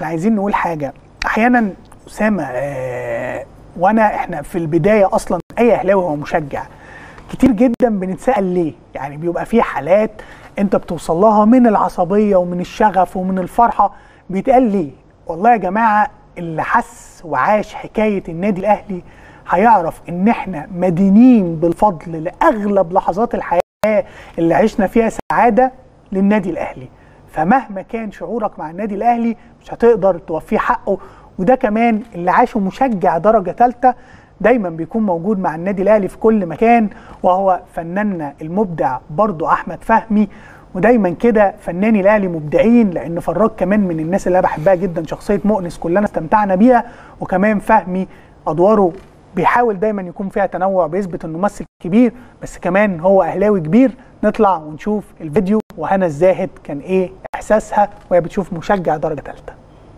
عايزين نقول حاجه احيانا اسامه آه وانا احنا في البدايه اصلا اي اهلاوي هو مشجع كتير جدا بنتسال ليه يعني بيبقى في حالات انت بتوصل لها من العصبيه ومن الشغف ومن الفرحه بيتقال ليه والله يا جماعه اللي حس وعاش حكايه النادي الاهلي هيعرف ان احنا مدينين بالفضل لاغلب لحظات الحياه اللي عشنا فيها سعاده للنادي الاهلي فمهما كان شعورك مع النادي الاهلي مش هتقدر توفيه حقه وده كمان اللي عاشه مشجع درجه ثالثه دايما بيكون موجود مع النادي الاهلي في كل مكان وهو فناننا المبدع برضو احمد فهمي ودايما كده فناني الاهلي مبدعين لان فراج كمان من الناس اللي انا بحبها جدا شخصيه مؤنس كلنا استمتعنا بيها وكمان فهمي ادواره بيحاول دايما يكون فيها تنوع بيثبت انه ممثل كبير بس كمان هو اهلاوي كبير نطلع ونشوف الفيديو وهنا الزاهد كان ايه احساسها وهي بتشوف مشجع درجه ثالثه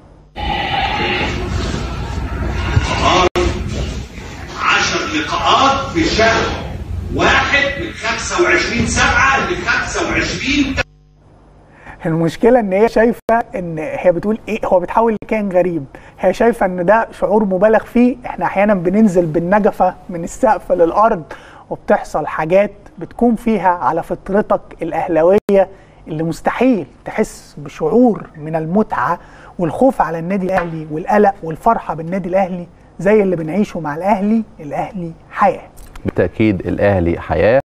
عشر لقاءات في شهر واحد من 25 سبعة ل 25 المشكله ان هي شايفه ان هي بتقول ايه هو بتحاول لكائن غريب هي شايفه ان ده شعور مبالغ فيه احنا احيانا بننزل بالنجفه من السقف للارض وبتحصل حاجات بتكون فيها على فطرتك الاهلاويه اللي مستحيل تحس بشعور من المتعه والخوف على النادي الاهلي والقلق والفرحه بالنادي الاهلي زي اللي بنعيشه مع الاهلي الاهلي حياه بالتاكيد الاهلي حياه